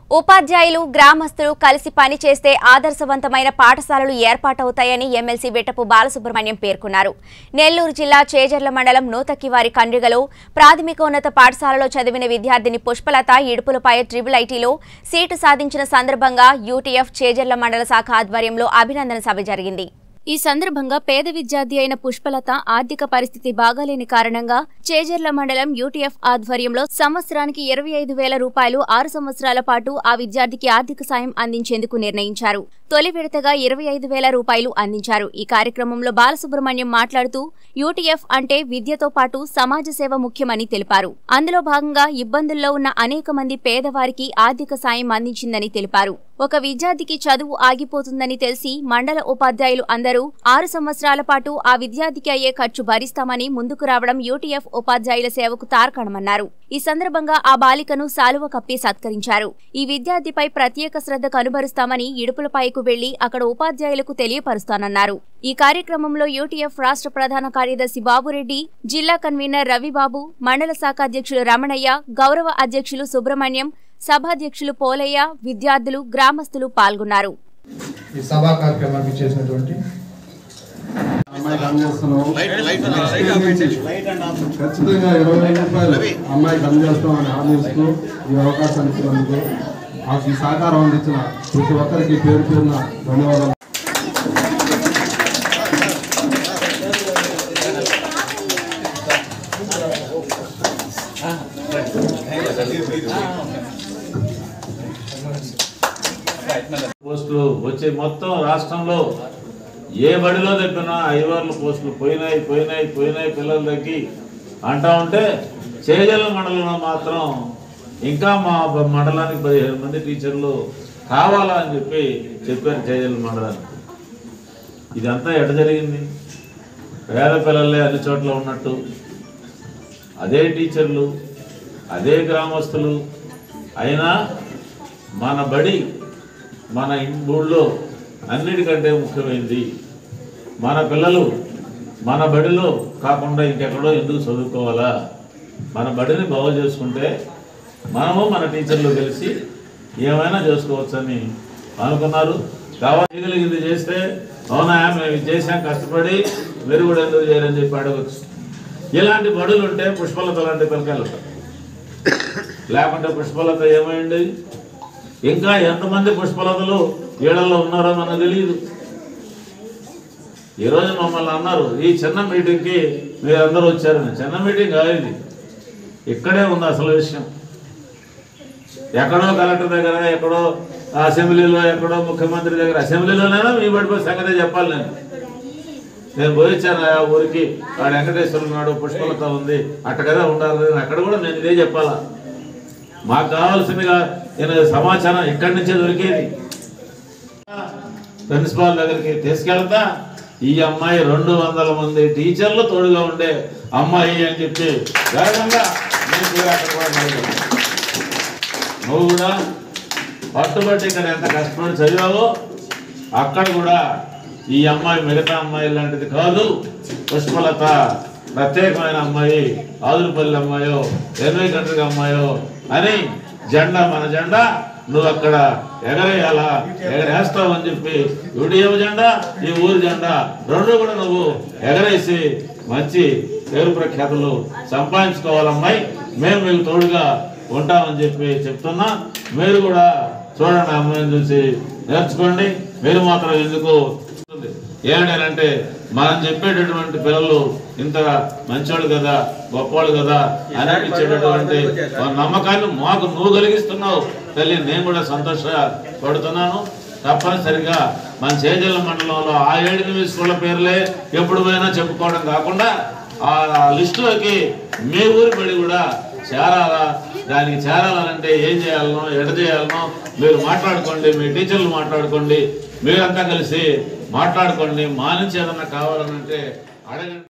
ఉపాధ్యాయులు గ్రామస్తులు కలిసి పనిచేస్తే ఆదర్శవంతమైన పాఠశాలలు ఏర్పాటవుతాయని ఎమ్మెల్సీ వెట్టపు బాలసుబ్రహ్మణ్యం పేర్కొన్నారు నెల్లూరు జిల్లా చేజర్ల మండలం నూతక్కివారి కండ్రిగలో ప్రాథమికోన్నత పాఠశాలలో చదివిన విద్యార్థిని పుష్పలత ఇడుపులపాయ ట్రిపుల్ ఐటీలో సీటు సాధించిన సందర్భంగా యూటీఎఫ్ చేజర్ల మండల శాఖ ఆధ్వర్యంలో అభినందన సభ జరిగింది ఈ సందర్భంగా పేద విద్యార్థి అయిన పుష్పలత ఆర్థిక పరిస్థితి బాగాలేని కారణంగా చేజర్ల మండలం యూటీఎఫ్ ఆధ్వర్యంలో సంవత్సరానికి ఇరవై ఐదు వేల రూపాయలు ఆరు సంవత్సరాల పాటు ఆ విద్యార్థికి ఆర్థిక సాయం అందించేందుకు నిర్ణయించారు తొలి విడతగా ఇరవై ఐదు వేల రూపాయలు అందించారు ఈ కార్యక్రమంలో బాలసుబ్రహ్మణ్యం మాట్లాడుతూ యూటీఎఫ్ అంటే విద్యతో పాటు సమాజ సేవ ముఖ్యమని తెలిపారు అందులో భాగంగా ఇబ్బందుల్లో ఉన్న అనేక మంది పేదవారికి ఆర్థిక సాయం అందించిందని తెలిపారు ఒక విద్యార్థికి చదువు ఆగిపోతుందని తెలిసి మండల ఉపాధ్యాయులు అందరూ ఆరు సంవత్సరాల పాటు ఆ విద్యార్థికి అయ్యే ఖర్చు భరిస్తామని ముందుకు రావడం యూటీఎఫ్ ఉపాధ్యాయుల సేవకు తార్కాణమన్నారు ఈ సందర్భంగా ఆ బాలికను సాలువ కప్పి సత్కరించారు ఈ విద్యార్థిపై ప్రత్యేక శ్రద్ధ కనుబరుస్తామని ఇడుపులపైకు వెళ్లి అక్కడ ఉపాధ్యాయులకు తెలియపరుస్తానన్నారు ఈ కార్యక్రమంలో యూటీఎఫ్ రాష్ట్ర ప్రధాన కార్యదర్శి బాబురెడ్డి జిల్లా కన్వీనర్ రవిబాబు మండల శాఖ అధ్యక్షులు రమణయ్య గౌరవ అధ్యక్షులు సుబ్రహ్మణ్యం సభాధ్యక్షులు పోలయ్య విద్యార్థులు గ్రామస్తులు పాల్గొన్నారు ఈ సభా కార్యక్రమానికి చేసినటువంటి అమ్మాయికి అందజేస్తున్నాము ఖచ్చితంగా ఇరవై వేల రూపాయలు అమ్మాయికి అందజేస్తామని హామీ ఇస్తూ ఈ అవకాశాన్ని ఇచ్చినందుకు మాకు ఈ సహకారం అందించిన ప్రతి ఒక్కరికి పేరు పేరున ధన్యవాదాలు పోస్టులు వచ్చే మొత్తం రాష్ట్రంలో ఏ బడిలో చెప్పినా ఐవర్ల పోస్టులు పోయినాయి పోయినాయి పోయినాయి పిల్లలు తగ్గి అంటా ఉంటే చేజల మండలంలో మాత్రం ఇంకా మా బ- మండలానికి పదిహేను మంది టీచర్లు కావాలా అని చెప్పి చెప్పారు చేజల మండలానికి ఇదంతా ఎట జరిగింది పేద పిల్లలే అన్ని చోట్ల ఉన్నట్టు అదే టీచర్లు అదే గ్రామస్తులు అయినా మన బడి మన ఇన్- ఊళ్ళో అన్నిటికంటే ముఖ్యమైనది మన పిల్లలు మన బడిలో కాకుండా ఇంకెక్కడో ఎందుకు చదువుకోవాలా మన బడిని బాగు చేసుకుంటే మనము మన టీచర్లు కలిసి ఏమైనా చేసుకోవచ్చని అనుకున్నారు కావాల్సింది చేస్తే అవునా మేము ఇది చేసాం కష్టపడి మీరు కూడా ఎందుకు చేయరని చెప్పి అడగచ్చు ఇలాంటి బడులు ఉంటే పుష్పలత లాంటి పిల్లకాయలు ఉంటారు. లేకుంటే పుష్పలత ఏమైంది ఇంకా ఎంతమంది పుష్పలతలు ఈడల్లో ఉన్నారో మనకు తెలియదు ఈరోజు మమ్మల్ని అన్నారు ఈ చిన్న మీటింగ్కి మీరందరూ వచ్చారని చిన్న మీటింగ్ కాదు ఇది ఇక్కడే ఉంది అసలు విషయం ఎక్కడో కలెక్టర్ దగ్గర ఎక్కడో అసెంబ్లీలో ఎక్కడో ముఖ్యమంత్రి దగ్గర అసెంబ్లీలోనైనా మీ పడిపోయి సంగతే చెప్పాలి నేను నేను పోయించాను ఆ ఊరికి వాడు వెంకటేశ్వరుడు ఉన్నాడు పుష్పలత ఉంది అట్ట కదా ఉండాలి అని అక్కడ కూడా నేను ఇదే చెప్పాలా మాకు కావాల్సిందిగా నేను సమాచారం ఇక్కడి నుంచే దొరికేది ప్రిన్సిపాల్ దగ్గరికి తీసుకెళ్తా ఈ అమ్మాయి రెండు వందల మంది టీచర్లు తోడుగా ఉండే అమ్మాయి అని చెప్పి వేగంగా నేను కూడా అక్కడ కూడా నిలబడ్డా. నువ్వు కూడా పట్టుబట్టి ఇక్కడ ఎంత కష్టపడి చదివావో అక్కడ కూడా ఈ అమ్మాయి మిగతా అమ్మాయి లాంటిది కాదు పుష్పలత ప్రత్యేకమైన అమ్మాయి ఆదురుపల్లి అమ్మాయో ఎనభై కంట్రీ అమ్మాయో అని జెండా మన జెండా నువ్వు అక్కడ ఎగరేయాలా ఎగరేస్తావు అని చెప్పి యూడిఎం జెండా ఈ ఊరి జెండా రెండు కూడా నువ్వు ఎగరేసి మంచి పేరు ప్రఖ్యాతులు సంపాదించుకోవాలమ్మాయి మేము మీకు తోడుగా ఉంటామని చెప్పి చెప్తున్నా మీరు కూడా చూడండి ఆ అమ్మాయిని చూసి నేర్చుకోండి మీరు మాత్రం ఎందుకు ఏంటంటే మనం చెప్పేటటువంటి పిల్లలు ఇంత మంచోళ్ళు కదా గొప్పవాళ్ళు కదా అని అనిపించేటటువంటి ఒక నమ్మకాన్ని మాకు నువ్వు కలిగిస్తున్నావు తల్లి నేను కూడా సంతోష పడుతున్నాను తప్పనిసరిగా మన చేజల్ల మండలంలో ఆ ఏడు ఎనిమిది స్కూళ్ళ పేర్లే ఎప్పుడు పోయినా చెప్పుకోవడం కాకుండా ఆ లిస్టులోకి మీ ఊరి బడి కూడా చేరాలా దానికి చేరాలంటే ఏం చేయాలనో ఎడ చేయాలనో మీరు మాట్లాడుకోండి మీ టీచర్లు మాట్లాడుకోండి మీరంతా కలిసి మాట్లాడుకోండి మా నుంచి ఏదన్నా కావాలనంటే అడగండి